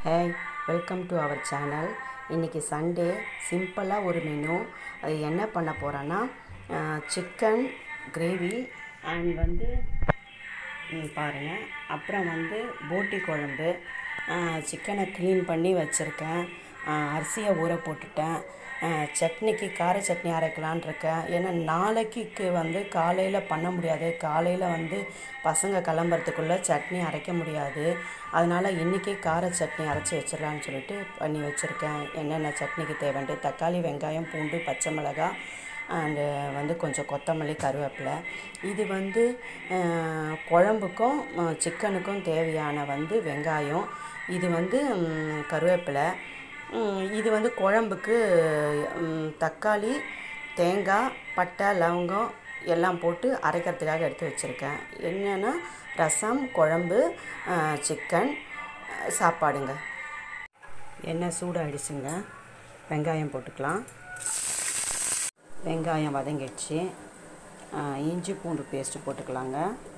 hey welcome to our channel இன்றைக்கி Sunday சிம்பிளாக ஒரு மெனு அது என்ன பண்ண போகிறேன்னா சிக்கன் கிரேவி அண்ட் வந்து ம், பாருங்கள் அப்புறம் வந்து போட்டி குழம்பு சிக்கனை க்ளீன் பண்ணி வச்சுருக்கேன் அரிசியை ஊற போட்டுட்டேன் ஆ, சட்னிக்கு கார சட்னி அரைக்கலான் இருக்கேன் ஏன்னா நாளைக்கு வந்து காலையில் பண்ண முடியாது காலையில் வந்து பசங்க கிளம்புறதுக்குள்ளே சட்னி அரைக்க முடியாது அதனால் இன்றைக்கி கார சட்னி அரைச்சி வச்சிடலான்னு சொல்லிட்டு பண்ணி வச்சுருக்கேன் என்னென்ன சட்னிக்கு தேவைன்ட்டு தக்காளி வெங்காயம் பூண்டு பச்சை மிளகாய் அண்டு வந்து கொஞ்சம் கொத்தமல்லி கருவேப்பிலை இது வந்து அஹ், குழம்புக்கும் அஹ், சிக்கனுக்கும் தேவையான வந்து வெங்காயம் இது வந்து ம், கருவேப்பிலை ம், இது வந்து குழம்புக்கு ம், தக்காளி தேங்காய் பட்டை லவங்கம் எல்லாம் போட்டு அரைக்கிறதுக்காக எடுத்து வச்சுருக்கேன் என்னென்னா ரசம் குழம்பு அஹ், சிக்கன் அஹ், சாப்பாடுங்க எண்ணெய் சூடாகிடுச்சுங்க வெங்காயம் போட்டுக்கலாம் வெங்காயம் வதங்கிடுச்சு ஆ, இஞ்சி பூண்டு பேஸ்ட்டு போட்டுக்கலாங்க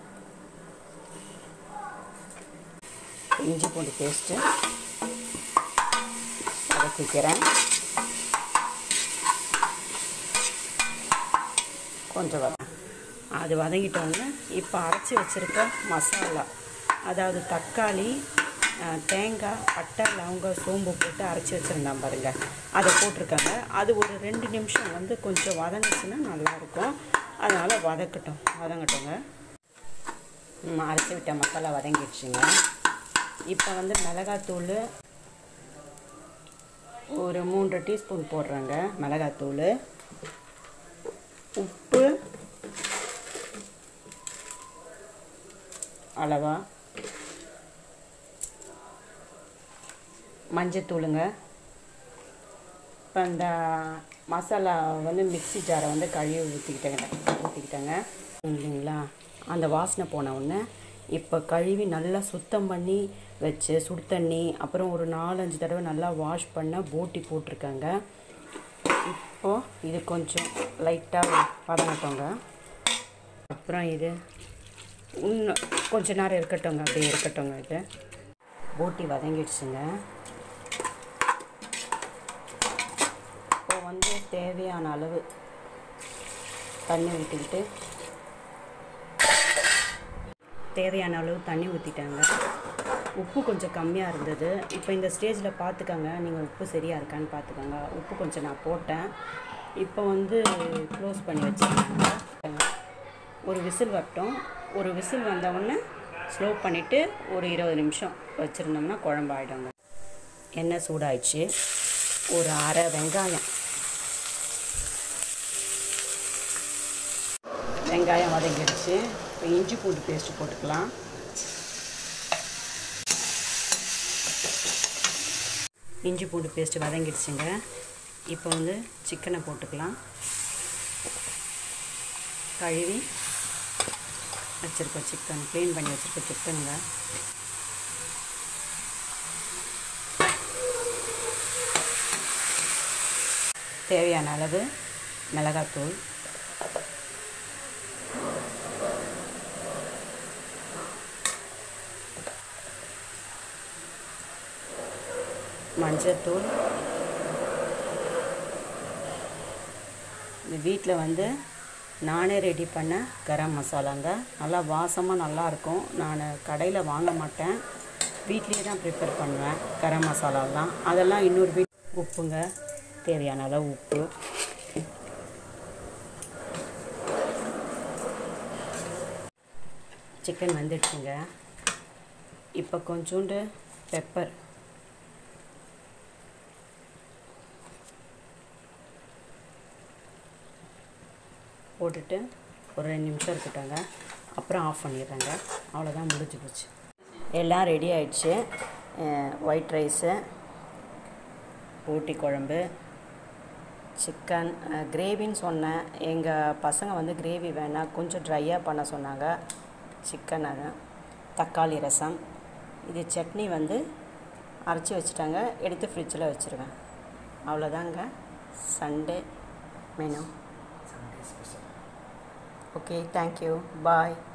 இஞ்சி பூண்டு பேஸ்ட்டு வதக்கிக்கிறேன் கொஞ்சம் வத அது வதங்கிட்டோங்க இப்போ அரைச்சி வச்சுருக்க மசாலா அதாவது தக்காளி ஆ, தேங்காய் பட்டை லவங்கம் சோம்பு போட்டு அரைச்சி வச்சுருந்தேன் பாருங்கள் அதை போட்டிருக்காங்க அது ஒரு ரெண்டு நிமிஷம் வந்து கொஞ்சம் வதங்குச்சுன்னா நல்லாயிருக்கும் அதனால் வதக்கட்டும் வதங்கட்டுங்க ம், அரைச்சி விட்ட மசாலா வதங்கிடுச்சுங்க இப்போ வந்து மிளகாத்தூள் ஒரு மூன்றரை டீஸ்பூன் போடுறேங்க மிளகாத்தூள் உப்பு அளவா மஞ்சத்தூளுங்க இப்போ இந்த மசாலா வந்து மிக்ஸி ஜாரை வந்து கழுவி ஊற்றிக்கிட்டேங்க ஊற்றிக்கிட்டேங்க இல்லைங்களா அந்த வாசனை போன உடனே இப்போ கழுவி நல்லா சுத்தம் பண்ணி வச்சு சுடு தண்ணி அப்புறம் ஒரு நாலஞ்சு தடவை நல்லா வாஷ் பண்ண போட்டி போட்டிருக்கேங்க இப்போது இது கொஞ்சம் லைட்டாக வதங்கட்டோங்க அப்புறம் இது இன்னும் கொஞ்ச நேரம் இருக்கட்டுங்க அப்படியே இருக்கட்டுங்க இது போட்டி வதங்கிடுச்சுங்க இப்போ வந்து தேவையான அளவு தண்ணி ஊற்றிக்கிட்டு தேவையான அளவு தண்ணி ஊற்றிட்டாங்க உப்பு கொஞ்சம் கம்மியாக இருந்தது இப்போ இந்த ஸ்டேஜில் பார்த்துக்கங்க நீங்கள் உப்பு சரியாக இருக்கான்னு பார்த்துக்கோங்க உப்பு கொஞ்சம் நான் போட்டேன் இப்போ வந்து க்ளோஸ் பண்ணி வச்சுருக்காங்க ஒரு விசில் வரட்டும் ஒரு விசில் வந்த உடனே ஸ்லோ பண்ணிவிட்டு ஒரு இருபது நிமிஷம் வச்சுருந்தோம்னா குழம்பு ஆகிடுங்க எண்ணெய் சூடாயிடுச்சு ஒரு அரை வெங்காயம் வெங்காயம் வதங்கிடுச்சு இப்போ இஞ்சி பூண்டு பேஸ்ட்டு போட்டுக்கலாம் இஞ்சி பூண்டு பேஸ்ட்டு வதங்கிடுச்சுங்க இப்போ வந்து சிக்கனை போட்டுக்கலாம் கழுவி வச்சுருக்க சிக்கன் க்ளீன் பண்ணி வச்சுருக்க சிக்கனுங்க தேவையான அளவு மிளகாத்தூள் மஞ்சத்தூள் இந்த வீட்டில் வந்து நானே ரெடி பண்ண கரம் மசாலாங்க நல்லா வாசமாக நல்லாயிருக்கும் நான் கடையில் வாங்க மாட்டேன் வீட்லேயே தான் ப்ரிப்பேர் பண்ணுவேன் கரம் மசாலாலாம் அதெல்லாம் இன்னொரு வீட் உப்புங்க தேவையான அளவு உப்பு சிக்கன் வந்துடுச்சுங்க இப்போ கொஞ்சோண்டு பெப்பர் போட்டுட்டு ஒரு ரெண்டு நிமிஷம் இருக்கட்டாங்க அப்புறம் ஆஃப் பண்ணிடுறேங்க அவ்வளோதான் முடிஞ்சு போச்சு எல்லாம் ரெடி ஆயிடுச்சு ஒயிட் ரைஸு ஊட்டி குழம்பு சிக்கன் கிரேவின்னு சொன்னேன் எங்கள் பசங்க வந்து கிரேவி வேணாம் கொஞ்சம் ட்ரையாக பண்ண சொன்னாங்க சிக்கன் அது தக்காளி ரசம் இது சட்னி வந்து அரைச்சி வச்சுட்டாங்க எடுத்து ஃப்ரிட்ஜில் வச்சுருவேன் அவ்வளோதாங்க சண்டே மெனு ஓகே தேங்க்யூ பாய்